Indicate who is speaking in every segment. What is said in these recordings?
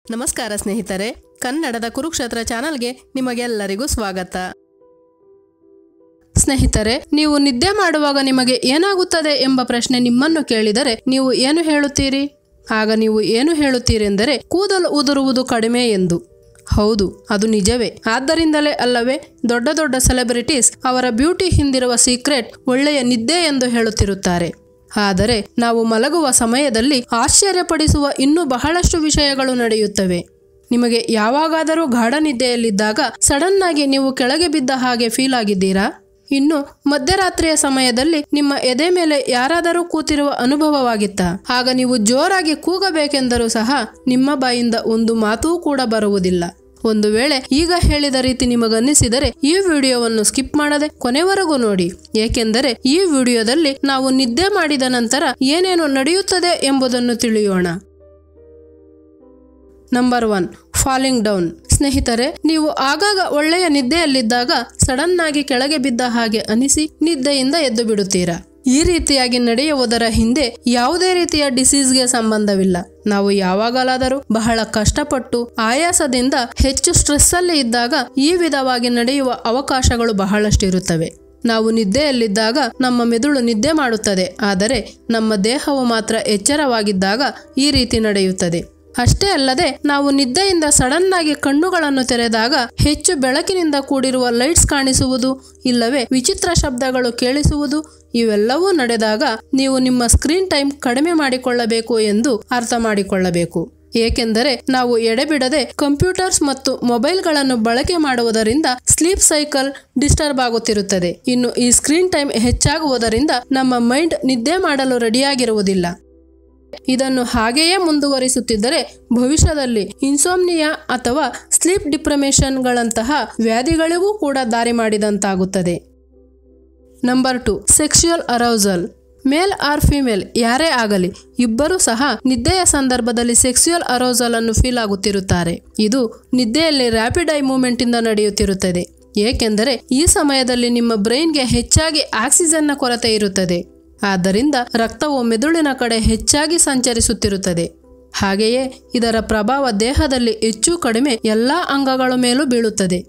Speaker 1: ನಮಸ್ಕಾರ ಸ್ನೇಹಿತರೆ ಕನ್ನಡದ ಕುರುಕ್ಷೇತ್ರ ಚಾನಲ್ಗೆ ನಿಮಗೆಲ್ಲರಿಗೂ ಸ್ವಾಗತ ಸ್ನೇಹಿತರೆ ನೀವು ನಿದ್ದೆ ಮಾಡುವಾಗ ನಿಮಗೆ ಏನಾಗುತ್ತದೆ ಎಂಬ ಪ್ರಶ್ನೆ ನಿಮ್ಮನ್ನು ಕೇಳಿದರೆ ನೀವು ಏನು ಹೇಳುತ್ತೀರಿ ಆಗ ನೀವು ಏನು ಹೇಳುತ್ತೀರೆಂದರೆ ಕೂದಲು ಉದುರುವುದು ಕಡಿಮೆ ಎಂದು ಹೌದು ಅದು ನಿಜವೇ ಆದ್ದರಿಂದಲೇ ಅಲ್ಲವೇ ದೊಡ್ಡ ದೊಡ್ಡ ಸೆಲೆಬ್ರಿಟೀಸ್ ಅವರ ಬ್ಯೂಟಿ ಹಿಂದಿರುವ ಸೀಕ್ರೆಟ್ ಒಳ್ಳೆಯ ನಿದ್ದೆ ಎಂದು ಹೇಳುತ್ತಿರುತ್ತಾರೆ ಆದರೆ ನಾವು ಮಲಗುವ ಸಮಯದಲ್ಲಿ ಆಶ್ಚರ್ಯಪಡಿಸುವ ಇನ್ನೂ ಬಹಳಷ್ಟು ವಿಷಯಗಳು ನಡೆಯುತ್ತವೆ ನಿಮಗೆ ಯಾವಾಗಾದರೂ ಗಾಢ ನಿದ್ದೆಯಲ್ಲಿದ್ದಾಗ ಸಡನ್ ಆಗಿ ನೀವು ಕೆಳಗೆ ಬಿದ್ದ ಹಾಗೆ ಫೀಲ್ ಆಗಿದ್ದೀರಾ ಇನ್ನು ಮಧ್ಯರಾತ್ರಿಯ ಸಮಯದಲ್ಲಿ ನಿಮ್ಮ ಎದೆ ಮೇಲೆ ಯಾರಾದರೂ ಕೂತಿರುವ ಅನುಭವವಾಗಿತ್ತಾ ಆಗ ನೀವು ಜೋರಾಗಿ ಕೂಗಬೇಕೆಂದರೂ ಸಹ ನಿಮ್ಮ ಬಾಯಿಂದ ಒಂದು ಮಾತೂ ಕೂಡ ಬರುವುದಿಲ್ಲ ಒಂದು ವೇಳೆ ಈಗ ಹೇಳಿದ ರೀತಿ ನಿಮಗನ್ನಿಸಿದರೆ ಈ ವಿಡಿಯೋವನ್ನು ಸ್ಕಿಪ್ ಮಾಡದೆ ಕೊನೆವರೆಗೂ ನೋಡಿ ಏಕೆಂದರೆ ಈ ವಿಡಿಯೋದಲ್ಲಿ ನಾವು ನಿದ್ದೆ ಮಾಡಿದ ನಂತರ ಏನೇನು ನಡೆಯುತ್ತದೆ ಎಂಬುದನ್ನು ತಿಳಿಯೋಣ ನಂಬರ್ ಒನ್ ಫಾಲಿಂಗ್ ಡೌನ್ ಸ್ನೇಹಿತರೆ ನೀವು ಆಗಾಗ ಒಳ್ಳೆಯ ನಿದ್ದೆಯಲ್ಲಿದ್ದಾಗ ಸಡನ್ ಆಗಿ ಕೆಳಗೆ ಬಿದ್ದ ಹಾಗೆ ಅನಿಸಿ ನಿದ್ದೆಯಿಂದ ಎದ್ದು ಬಿಡುತ್ತೀರಾ ಈ ರೀತಿಯಾಗಿ ನಡೆಯುವುದರ ಹಿಂದೆ ಯಾವುದೇ ರೀತಿಯ ಡಿಸೀಸ್ಗೆ ಸಂಬಂಧವಿಲ್ಲ ನಾವು ಯಾವಾಗಲಾದರೂ ಬಹಳ ಕಷ್ಟಪಟ್ಟು ಆಯಾಸದಿಂದ ಹೆಚ್ಚು ಸ್ಟ್ರೆಸ್ ಅಲ್ಲಿ ಇದ್ದಾಗ ಈ ವಿಧವಾಗಿ ನಡೆಯುವ ಅವಕಾಶಗಳು ಬಹಳಷ್ಟಿರುತ್ತವೆ ನಾವು ನಿದ್ದೆಯಲ್ಲಿದ್ದಾಗ ನಮ್ಮ ಮೆದುಳು ನಿದ್ದೆ ಮಾಡುತ್ತದೆ ಆದರೆ ನಮ್ಮ ದೇಹವು ಮಾತ್ರ ಎಚ್ಚರವಾಗಿದ್ದಾಗ ಈ ರೀತಿ ನಡೆಯುತ್ತದೆ ಅಷ್ಟೇ ಅಲ್ಲದೆ ನಾವು ನಿದ್ದೆಯಿಂದ ಸಡನ್ ಆಗಿ ಕಣ್ಣುಗಳನ್ನು ತೆರೆದಾಗ ಹೆಚ್ಚು ಬೆಳಕಿನಿಂದ ಕೂಡಿರುವ ಲೈಟ್ಸ್ ಕಾಣಿಸುವುದು ಇಲ್ಲವೇ ವಿಚಿತ್ರ ಶಬ್ದಗಳು ಕೇಳಿಸುವುದು ಇವೆಲ್ಲವೂ ನಡೆದಾಗ ನೀವು ನಿಮ್ಮ ಸ್ಕ್ರೀನ್ ಟೈಮ್ ಕಡಿಮೆ ಮಾಡಿಕೊಳ್ಳಬೇಕು ಎಂದು ಅರ್ಥ ಮಾಡಿಕೊಳ್ಳಬೇಕು ಏಕೆಂದರೆ ನಾವು ಎಡೆಬಿಡದೆ ಕಂಪ್ಯೂಟರ್ಸ್ ಮತ್ತು ಮೊಬೈಲ್ಗಳನ್ನು ಬಳಕೆ ಮಾಡುವುದರಿಂದ ಸ್ಲೀಪ್ ಸೈಕಲ್ ಡಿಸ್ಟರ್ಬ್ ಆಗುತ್ತಿರುತ್ತದೆ ಇನ್ನು ಈ ಸ್ಕ್ರೀನ್ ಟೈಮ್ ಹೆಚ್ಚಾಗುವುದರಿಂದ ನಮ್ಮ ಮೈಂಡ್ ನಿದ್ದೆ ಮಾಡಲು ರೆಡಿಯಾಗಿರುವುದಿಲ್ಲ ಇದನ್ನು ಹಾಗೆಯೇ ಮುಂದುವರಿಸುತ್ತಿದ್ದರೆ ಭವಿಷ್ಯದಲ್ಲಿ ಇನ್ಸೋಮ್ನಿಯಾ ಅಥವಾ ಸ್ಲೀಪ್ ಡಿಪ್ರಮೇಷನ್ಗಳಂತಹ ವ್ಯಾಧಿಗಳಿಗೂ ಕೂಡ ದಾರಿ ಮಾಡಿದಂತಾಗುತ್ತದೆ number two sexual arousal male or female ಯಾರೇ ಆಗಲಿ ಇಬ್ಬರೂ ಸಹ ನಿದ್ದೆಯ ಸಂದರ್ಭದಲ್ಲಿ ಸೆಕ್ಸುಯಲ್ ಅರೌಸಲ್ ಅನ್ನು ಫೀಲ್ ಆಗುತ್ತಿರುತ್ತಾರೆ ಇದು ನಿದ್ದೆಯಲ್ಲಿ ರ್ಯಾಪಿಡ್ ಐ ಮೂವ್ಮೆಂಟ್ ಇಂದ ನಡೆಯುತ್ತಿರುತ್ತದೆ ಏಕೆಂದರೆ ಈ ಸಮಯದಲ್ಲಿ ನಿಮ್ಮ ಬ್ರೈನ್ಗೆ ಹೆಚ್ಚಾಗಿ ಆಕ್ಸಿಜನ್ನ ಕೊರತೆ ಇರುತ್ತದೆ ಆದ್ದರಿಂದ ರಕ್ತವು ಮೆದುಳಿನ ಕಡೆ ಹೆಚ್ಚಾಗಿ ಸಂಚರಿಸುತ್ತಿರುತ್ತದೆ ಹಾಗೆಯೇ ಇದರ ಪ್ರಭಾವ ದೇಹದಲ್ಲಿ ಹೆಚ್ಚು ಕಡಿಮೆ ಎಲ್ಲ ಅಂಗಗಳ ಮೇಲೂ ಬೀಳುತ್ತದೆ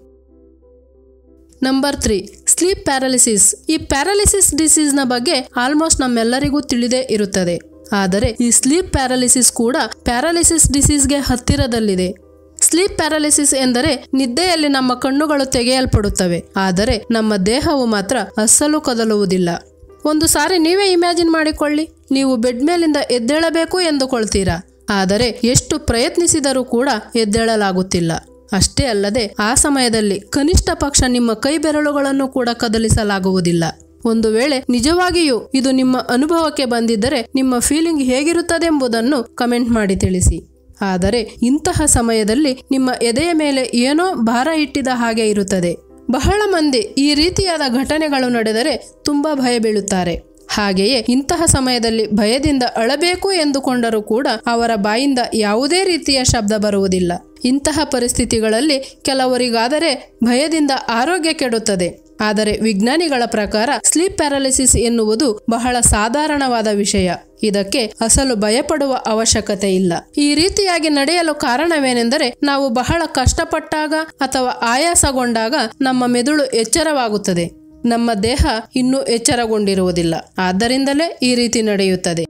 Speaker 1: ನಂಬರ್ ತ್ರೀ ಸ್ಲೀಪ್ ಪ್ಯಾರಾಲಿಸಿಸ್ ಈ ಪ್ಯಾರಾಲಿಸಿಸ್ ಡಿಸೀಸ್ನ ಬಗ್ಗೆ ಆಲ್ಮೋಸ್ಟ್ ನಮ್ಮೆಲ್ಲರಿಗೂ ತಿಳಿದೇ ಇರುತ್ತದೆ ಆದರೆ ಈ ಸ್ಲೀಪ್ ಪ್ಯಾರಾಲಿಸಿಸ್ ಕೂಡ ಪ್ಯಾರಾಲಿಸಿಸ್ ಡಿಸೀಸ್ಗೆ ಹತ್ತಿರದಲ್ಲಿದೆ ಸ್ಲೀಪ್ ಪ್ಯಾರಾಲಿಸಿಸ್ ಎಂದರೆ ನಿದ್ದೆಯಲ್ಲಿ ನಮ್ಮ ಕಣ್ಣುಗಳು ತೆಗೆಯಲ್ಪಡುತ್ತವೆ ಆದರೆ ನಮ್ಮ ದೇಹವು ಮಾತ್ರ ಅಸ್ಸಲು ಕದಲುವುದಿಲ್ಲ ಒಂದು ಸಾರಿ ನೀವೇ ಇಮ್ಯಾಜಿನ್ ಮಾಡಿಕೊಳ್ಳಿ ನೀವು ಬೆಡ್ ಮೇಲಿಂದ ಎದ್ದೇಳಬೇಕು ಎಂದುಕೊಳ್ತೀರಾ ಆದರೆ ಎಷ್ಟು ಪ್ರಯತ್ನಿಸಿದರೂ ಕೂಡ ಎದ್ದೇಳಲಾಗುತ್ತಿಲ್ಲ ಅಷ್ಟೇ ಅಲ್ಲದೆ ಆ ಸಮಯದಲ್ಲಿ ಕನಿಷ್ಠ ಪಕ್ಷ ನಿಮ್ಮ ಕೈ ಬೆರಳುಗಳನ್ನು ಕೂಡ ಕದಲಿಸಲಾಗುವುದಿಲ್ಲ ಒಂದು ವೇಳೆ ನಿಜವಾಗಿಯೂ ಇದು ನಿಮ್ಮ ಅನುಭವಕ್ಕೆ ಬಂದಿದ್ದರೆ ನಿಮ್ಮ ಫೀಲಿಂಗ್ ಹೇಗಿರುತ್ತದೆಂಬುದನ್ನು ಕಮೆಂಟ್ ಮಾಡಿ ತಿಳಿಸಿ ಆದರೆ ಇಂತಹ ಸಮಯದಲ್ಲಿ ನಿಮ್ಮ ಎದೆಯ ಮೇಲೆ ಏನೋ ಭಾರ ಇಟ್ಟಿದ ಹಾಗೆ ಇರುತ್ತದೆ ಬಹಳ ಮಂದಿ ಈ ರೀತಿಯಾದ ಘಟನೆಗಳು ನಡೆದರೆ ತುಂಬಾ ಭಯ ಬೀಳುತ್ತಾರೆ ಹಾಗೆಯೇ ಇಂತಹ ಸಮಯದಲ್ಲಿ ಭಯದಿಂದ ಅಳಬೇಕು ಎಂದುಕೊಂಡರೂ ಕೂಡ ಅವರ ಬಾಯಿಂದ ಯಾವುದೇ ರೀತಿಯ ಶಬ್ದ ಬರುವುದಿಲ್ಲ ಇಂತಹ ಪರಿಸ್ಥಿತಿಗಳಲ್ಲಿ ಕೆಲವರಿಗಾದರೆ ಭಯದಿಂದ ಆರೋಗ್ಯ ಕೆಡುತ್ತದೆ ಆದರೆ ವಿಜ್ಞಾನಿಗಳ ಪ್ರಕಾರ ಸ್ಲೀಪ್ ಪ್ಯಾರಾಲಿಸಿಸ್ ಎನ್ನುವುದು ಬಹಳ ಸಾಧಾರಣವಾದ ವಿಷಯ ಇದಕ್ಕೆ ಅಸಲು ಭಯಪಡುವ ಅವಶ್ಯಕತೆ ಇಲ್ಲ ಈ ರೀತಿಯಾಗಿ ನಡೆಯಲು ಕಾರಣವೇನೆಂದರೆ ನಾವು ಬಹಳ ಕಷ್ಟಪಟ್ಟಾಗ ಅಥವಾ ಆಯಾಸಗೊಂಡಾಗ ನಮ್ಮ ಮೆದುಳು ಎಚ್ಚರವಾಗುತ್ತದೆ ನಮ್ಮ ದೇಹ ಇನ್ನೂ ಎಚ್ಚರಗೊಂಡಿರುವುದಿಲ್ಲ ಆದ್ದರಿಂದಲೇ ಈ ರೀತಿ ನಡೆಯುತ್ತದೆ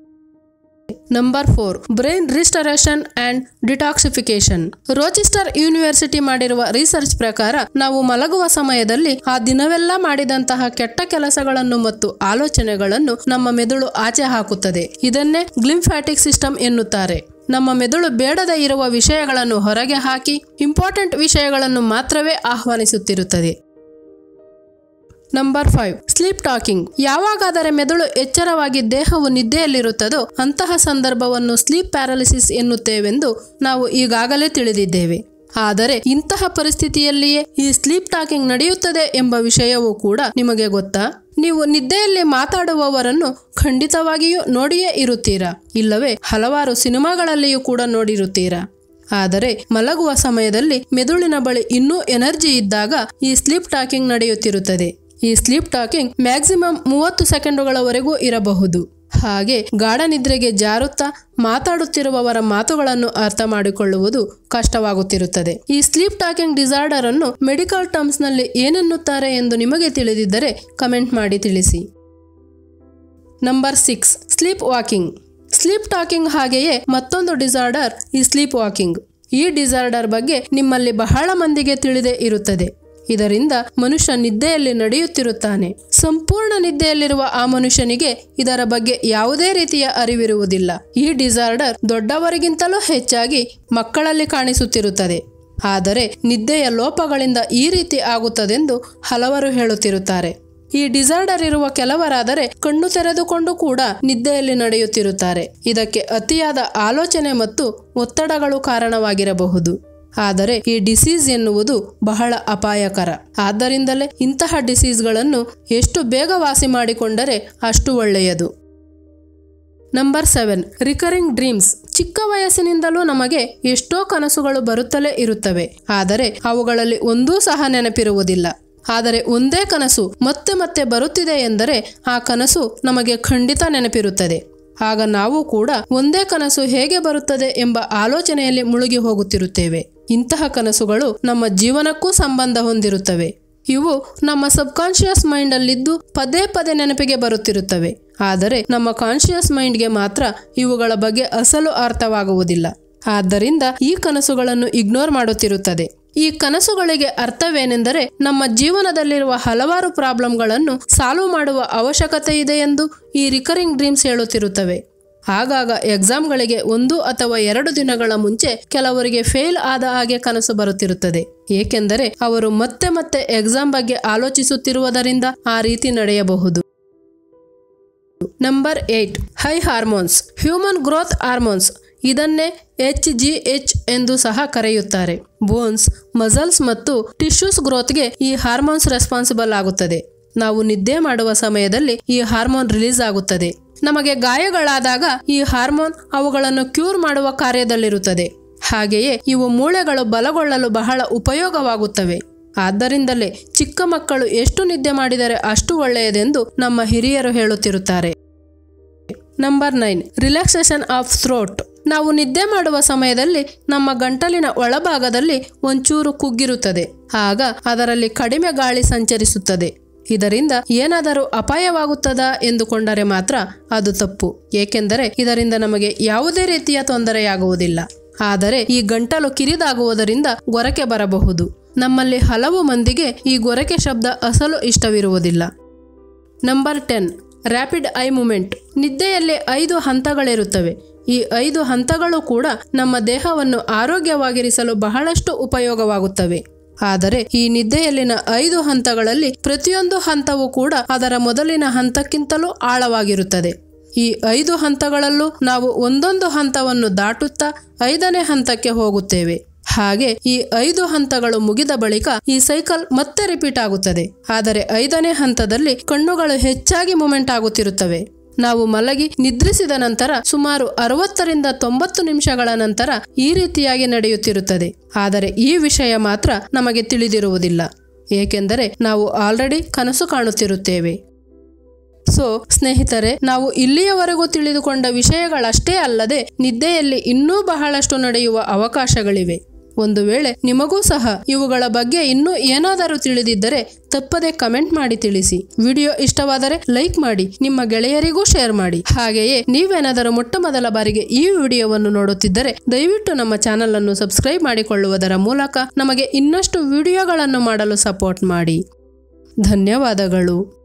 Speaker 1: number four brain restoration and detoxification Rochester University ಮಾಡಿರುವ ರಿಸರ್ಚ್ ಪ್ರಕಾರ ನಾವು ಮಲಗುವ ಸಮಯದಲ್ಲಿ ಆ ದಿನವೆಲ್ಲ ಮಾಡಿದಂತಹ ಕೆಟ್ಟ ಕೆಲಸಗಳನ್ನು ಮತ್ತು ಆಲೋಚನೆಗಳನ್ನು ನಮ್ಮ ಮೆದುಳು ಆಚೆ ಹಾಕುತ್ತದೆ ಇದನ್ನೇ ಗ್ಲಿಂಫ್ಯಾಟಿಕ್ ಸಿಸ್ಟಮ್ ಎನ್ನುತ್ತಾರೆ ನಮ್ಮ ಮೆದುಳು ಬೇಡದ ಇರುವ ವಿಷಯಗಳನ್ನು ಹೊರಗೆ ಹಾಕಿ ಇಂಪಾರ್ಟೆಂಟ್ ವಿಷಯಗಳನ್ನು ಮಾತ್ರವೇ ಆಹ್ವಾನಿಸುತ್ತಿರುತ್ತದೆ ನಂಬರ್ ಫೈವ್ ಸ್ಲೀಪ್ ಟಾಕಿಂಗ್ ಯಾವಾಗಾದರೆ ಮೆದುಳು ಎಚ್ಚರವಾಗಿ ದೇಹವು ನಿದ್ದೆಯಲ್ಲಿರುತ್ತದೋ ಅಂತಹ ಸಂದರ್ಭವನ್ನು ಸ್ಲೀಪ್ ಪ್ಯಾರಾಲಿಸಿಸ್ ಎನ್ನುತ್ತೇವೆಂದು ನಾವು ಈಗಾಗಲೇ ತಿಳಿದಿದ್ದೇವೆ ಆದರೆ ಇಂತಹ ಪರಿಸ್ಥಿತಿಯಲ್ಲಿಯೇ ಈ ಸ್ಲೀಪ್ ಟಾಕಿಂಗ್ ನಡೆಯುತ್ತದೆ ಎಂಬ ವಿಷಯವೂ ಕೂಡ ನಿಮಗೆ ಗೊತ್ತಾ ನೀವು ನಿದ್ದೆಯಲ್ಲಿ ಮಾತಾಡುವವರನ್ನು ಖಂಡಿತವಾಗಿಯೂ ನೋಡಿಯೇ ಇರುತ್ತೀರಾ ಇಲ್ಲವೇ ಹಲವಾರು ಸಿನಿಮಾಗಳಲ್ಲಿಯೂ ಕೂಡ ನೋಡಿರುತ್ತೀರಾ ಆದರೆ ಮಲಗುವ ಸಮಯದಲ್ಲಿ ಮೆದುಳಿನ ಬಳಿ ಇನ್ನೂ ಎನರ್ಜಿ ಇದ್ದಾಗ ಈ ಸ್ಲೀಪ್ ಟಾಕಿಂಗ್ ನಡೆಯುತ್ತಿರುತ್ತದೆ ಈ ಸ್ಲೀಪ್ ಟಾಕಿಂಗ್ ಮ್ಯಾಕ್ಸಿಮಮ್ ಮೂವತ್ತು ಸೆಕೆಂಡುಗಳವರೆಗೂ ಇರಬಹುದು ಹಾಗೆ ಗಾಢ ನಿದ್ರೆಗೆ ಜಾರುತ್ತಾ ಮಾತಾಡುತ್ತಿರುವವರ ಮಾತುಗಳನ್ನು ಅರ್ಥ ಮಾಡಿಕೊಳ್ಳುವುದು ಕಷ್ಟವಾಗುತ್ತಿರುತ್ತದೆ ಈ ಸ್ಲೀಪ್ ಟಾಕಿಂಗ್ ಡಿಸಾರ್ಡರ್ ಅನ್ನು ಮೆಡಿಕಲ್ ಟರ್ಮ್ಸ್ ನಲ್ಲಿ ಏನೆನ್ನುತ್ತಾರೆ ಎಂದು ನಿಮಗೆ ತಿಳಿದಿದ್ದರೆ ಕಮೆಂಟ್ ಮಾಡಿ ತಿಳಿಸಿ number six sleep walking sleep talking ಹಾಗೆಯೇ ಮತ್ತೊಂದು ಡಿಸಾರ್ಡರ್ ಈ ಸ್ಲೀಪ್ ವಾಕಿಂಗ್ ಈ ಡಿಸಾರ್ಡರ್ ಬಗ್ಗೆ ನಿಮ್ಮಲ್ಲಿ ಬಹಳ ಮಂದಿಗೆ ತಿಳಿದೇ ಇರುತ್ತದೆ ಇದರಿಂದ ಮನುಷ್ಯ ನಿದ್ದೆಯಲ್ಲಿ ನಡೆಯುತ್ತಿರುತ್ತಾನೆ ಸಂಪೂರ್ಣ ನಿದ್ದೆಯಲ್ಲಿರುವ ಆ ಮನುಷ್ಯನಿಗೆ ಇದರ ಬಗ್ಗೆ ಯಾವುದೇ ರೀತಿಯ ಅರಿವಿರುವುದಿಲ್ಲ ಈ ಡಿಸಾರ್ಡರ್ ದೊಡ್ಡವರಿಗಿಂತಲೂ ಹೆಚ್ಚಾಗಿ ಮಕ್ಕಳಲ್ಲಿ ಕಾಣಿಸುತ್ತಿರುತ್ತದೆ ಆದರೆ ನಿದ್ದೆಯ ಲೋಪಗಳಿಂದ ಈ ರೀತಿ ಆಗುತ್ತದೆಂದು ಹಲವರು ಹೇಳುತ್ತಿರುತ್ತಾರೆ ಈ ಡಿಸಾರ್ಡರ್ ಇರುವ ಕೆಲವರಾದರೆ ಕಣ್ಣು ತೆರೆದುಕೊಂಡು ಕೂಡ ನಿದ್ದೆಯಲ್ಲಿ ನಡೆಯುತ್ತಿರುತ್ತಾರೆ ಇದಕ್ಕೆ ಅತಿಯಾದ ಆಲೋಚನೆ ಮತ್ತು ಒತ್ತಡಗಳು ಕಾರಣವಾಗಿರಬಹುದು ಆದರೆ ಈ ಡಿಸೀಸ್ ಎನ್ನುವುದು ಬಹಳ ಅಪಾಯಕರ ಆದ್ದರಿಂದಲೇ ಇಂತಹ ಡಿಸೀಸ್ಗಳನ್ನು ಎಷ್ಟು ಬೇಗ ವಾಸಿ ಮಾಡಿಕೊಂಡರೆ ಅಷ್ಟು ಒಳ್ಳೆಯದು ನಂಬರ್ ಸೆವೆನ್ ರಿಕರಿಂಗ್ ಡ್ರೀಮ್ಸ್ ಚಿಕ್ಕ ವಯಸ್ಸಿನಿಂದಲೂ ನಮಗೆ ಎಷ್ಟೋ ಕನಸುಗಳು ಬರುತ್ತಲೇ ಇರುತ್ತವೆ ಆದರೆ ಅವುಗಳಲ್ಲಿ ಒಂದೂ ಸಹ ನೆನಪಿರುವುದಿಲ್ಲ ಆದರೆ ಒಂದೇ ಕನಸು ಮತ್ತೆ ಮತ್ತೆ ಬರುತ್ತಿದೆ ಎಂದರೆ ಆ ಕನಸು ನಮಗೆ ಖಂಡಿತ ನೆನಪಿರುತ್ತದೆ ಆಗ ನಾವು ಕೂಡ ಒಂದೇ ಕನಸು ಹೇಗೆ ಬರುತ್ತದೆ ಎಂಬ ಆಲೋಚನೆಯಲ್ಲಿ ಮುಳುಗಿ ಹೋಗುತ್ತಿರುತ್ತೇವೆ ಇಂತಹ ಕನಸುಗಳು ನಮ್ಮ ಜೀವನಕ್ಕೂ ಸಂಬಂಧ ಹೊಂದಿರುತ್ತವೆ ಇವು ನಮ್ಮ ಸಬ್ಕಾನ್ಶಿಯಸ್ ಮೈಂಡ್ ಅಲ್ಲಿದ್ದು ಪದೇ ಪದೇ ನೆನಪಿಗೆ ಬರುತ್ತಿರುತ್ತವೆ ಆದರೆ ನಮ್ಮ ಕಾನ್ಶಿಯಸ್ ಮೈಂಡ್ಗೆ ಮಾತ್ರ ಇವುಗಳ ಬಗ್ಗೆ ಅಸಲು ಅರ್ಥವಾಗುವುದಿಲ್ಲ ಆದ್ದರಿಂದ ಈ ಕನಸುಗಳನ್ನು ಇಗ್ನೋರ್ ಮಾಡುತ್ತಿರುತ್ತದೆ ಈ ಕನಸುಗಳಿಗೆ ಅರ್ಥವೇನೆಂದರೆ ನಮ್ಮ ಜೀವನದಲ್ಲಿರುವ ಹಲವಾರು ಪ್ರಾಬ್ಲಮ್ಗಳನ್ನು ಸಾಲ್ವ್ ಮಾಡುವ ಅವಶ್ಯಕತೆ ಇದೆ ಎಂದು ಈ ರಿಕರಿಂಗ್ ಡ್ರೀಮ್ಸ್ ಹೇಳುತ್ತಿರುತ್ತವೆ ಆಗಾಗ ಎಕ್ಸಾಮ್ಗಳಿಗೆ ಒಂದು ಅಥವಾ ಎರಡು ದಿನಗಳ ಮುಂಚೆ ಕೆಲವರಿಗೆ ಫೇಲ್ ಆದ ಹಾಗೆ ಕನಸು ಬರುತ್ತಿರುತ್ತದೆ ಏಕೆಂದರೆ ಅವರು ಮತ್ತೆ ಮತ್ತೆ ಎಕ್ಸಾಮ್ ಬಗ್ಗೆ ಆಲೋಚಿಸುತ್ತಿರುವುದರಿಂದ ಆ ರೀತಿ ನಡೆಯಬಹುದು number eight high hormones human growth hormones ಇದನ್ನೇ ಎಚ್ ಜಿ ಎಚ್ ಎಂದು ಸಹ ಕರೆಯುತ್ತಾರೆ ಬೋನ್ಸ್ ಮಸಲ್ಸ್ ಮತ್ತು ಟಿಶ್ಯೂಸ್ ಗ್ರೋತ್ಗೆ ಈ ಹಾರ್ಮೋನ್ಸ್ ರೆಸ್ಪಾನ್ಸಿಬಲ್ ಆಗುತ್ತದೆ ನಾವು ನಿದ್ದೆ ಮಾಡುವ ಸಮಯದಲ್ಲಿ ಈ ಹಾರ್ಮೋನ್ ರಿಲೀಸ್ ಆಗುತ್ತದೆ ನಮಗೆ ಗಾಯಗಳಾದಾಗ ಈ ಹಾರ್ಮೋನ್ ಅವುಗಳನ್ನು ಕ್ಯೂರ್ ಮಾಡುವ ಕಾರ್ಯದಲ್ಲಿರುತ್ತದೆ ಹಾಗೆಯೇ ಇವು ಮೂಳೆಗಳು ಬಲಗೊಳ್ಳಲು ಬಹಳ ಉಪಯೋಗವಾಗುತ್ತವೆ ಆದ್ದರಿಂದಲೇ ಚಿಕ್ಕ ಮಕ್ಕಳು ಎಷ್ಟು ನಿದ್ದೆ ಮಾಡಿದರೆ ಅಷ್ಟು ಒಳ್ಳೆಯದೆಂದು ನಮ್ಮ ಹಿರಿಯರು ಹೇಳುತ್ತಿರುತ್ತಾರೆ number nine relaxation of throat ನಾವು ನಿದ್ದೆ ಮಾಡುವ ಸಮಯದಲ್ಲಿ ನಮ್ಮ ಗಂಟಲಿನ ಒಳಭಾಗದಲ್ಲಿ ಒಂಚೂರು ಕುಗ್ಗಿರುತ್ತದೆ ಆಗ ಅದರಲ್ಲಿ ಕಡಿಮೆ ಗಾಳಿ ಸಂಚರಿಸುತ್ತದೆ ಇದರಿಂದ ಏನಾದರೂ ಅಪಾಯವಾಗುತ್ತದಾ ಎಂದುಕೊಂಡರೆ ಮಾತ್ರ ಅದು ತಪ್ಪು ಏಕೆಂದರೆ ಇದರಿಂದ ನಮಗೆ ಯಾವುದೇ ರೀತಿಯ ತೊಂದರೆಯಾಗುವುದಿಲ್ಲ ಆದರೆ ಈ ಗಂಟಲು ಕಿರಿದಾಗುವುದರಿಂದ ಗೊರಕೆ ಬರಬಹುದು ನಮ್ಮಲ್ಲಿ ಹಲವು ಮಂದಿಗೆ ಈ ಗೊರಕೆ ಶಬ್ದ ಅಸಲು ಇಷ್ಟವಿರುವುದಿಲ್ಲ number ten rapid eye movement ನಿದ್ದೆಯಲ್ಲಿ ಐದು ಹಂತಗಳಿರುತ್ತವೆ ಈ ಐದು ಹಂತಗಳು ಕೂಡ ನಮ್ಮ ದೇಹವನ್ನು ಆರೋಗ್ಯವಾಗಿರಿಸಲು ಬಹಳಷ್ಟು ಉಪಯೋಗವಾಗುತ್ತವೆ ಆದರೆ ಈ ನಿದ್ದೆಯಲ್ಲಿನ ಐದು ಹಂತಗಳಲ್ಲಿ ಪ್ರತಿಯೊಂದು ಹಂತವೂ ಕೂಡ ಅದರ ಮೊದಲಿನ ಹಂತಕ್ಕಿಂತಲೂ ಆಳವಾಗಿರುತ್ತದೆ ಈ ಐದು ಹಂತಗಳಲ್ಲೂ ನಾವು ಒಂದೊಂದು ಹಂತವನ್ನು ದಾಟುತ್ತಾ ಐದನೇ ಹಂತಕ್ಕೆ ಹೋಗುತ್ತೇವೆ ಹಾಗೆ ಈ ಐದು ಹಂತಗಳು ಮುಗಿದ ಬಳಿಕ ಈ ಸೈಕಲ್ ಮತ್ತೆ ರಿಪೀಟ್ ಆಗುತ್ತದೆ ಆದರೆ ಐದನೇ ಹಂತದಲ್ಲಿ ಕಣ್ಣುಗಳು ಹೆಚ್ಚಾಗಿ ಮೂಮೆಂಟ್ ಆಗುತ್ತಿರುತ್ತವೆ ನಾವು ಮಲಗಿ ನಿದ್ರಿಸಿದ ನಂತರ ಸುಮಾರು ಅರವತ್ತರಿಂದ ತೊಂಬತ್ತು ನಿಮಿಷಗಳ ನಂತರ ಈ ರೀತಿಯಾಗಿ ನಡೆಯುತ್ತಿರುತ್ತದೆ ಆದರೆ ಈ ವಿಷಯ ಮಾತ್ರ ನಮಗೆ ತಿಳಿದಿರುವುದಿಲ್ಲ ಏಕೆಂದರೆ ನಾವು ಆಲ್ರೆಡಿ ಕನಸು ಕಾಣುತ್ತಿರುತ್ತೇವೆ ಸೊ ಸ್ನೇಹಿತರೆ ನಾವು ಇಲ್ಲಿಯವರೆಗೂ ತಿಳಿದುಕೊಂಡ ವಿಷಯಗಳಷ್ಟೇ ಅಲ್ಲದೆ ನಿದ್ದೆಯಲ್ಲಿ ಇನ್ನೂ ಬಹಳಷ್ಟು ನಡೆಯುವ ಅವಕಾಶಗಳಿವೆ ಒಂದು ವೇಳೆ ನಿಮಗೂ ಸಹ ಇವುಗಳ ಬಗ್ಗೆ ಇನ್ನೂ ಏನಾದರೂ ತಿಳಿದಿದ್ದರೆ ತಪ್ಪದೆ ಕಮೆಂಟ್ ಮಾಡಿ ತಿಳಿಸಿ ವಿಡಿಯೋ ಇಷ್ಟವಾದರೆ ಲೈಕ್ ಮಾಡಿ ನಿಮ್ಮ ಗೆಳೆಯರಿಗೂ ಶೇರ್ ಮಾಡಿ ಹಾಗೆಯೇ ನೀವೇನಾದರೂ ಮೊಟ್ಟ ಮೊದಲ ಬಾರಿಗೆ ಈ ವಿಡಿಯೋವನ್ನು ನೋಡುತ್ತಿದ್ದರೆ ದಯವಿಟ್ಟು ನಮ್ಮ ಚಾನಲ್ ಅನ್ನು ಸಬ್ಸ್ಕ್ರೈಬ್ ಮಾಡಿಕೊಳ್ಳುವುದರ ಮೂಲಕ ನಮಗೆ ಇನ್ನಷ್ಟು ವಿಡಿಯೋಗಳನ್ನು ಮಾಡಲು ಸಪೋರ್ಟ್ ಮಾಡಿ ಧನ್ಯವಾದಗಳು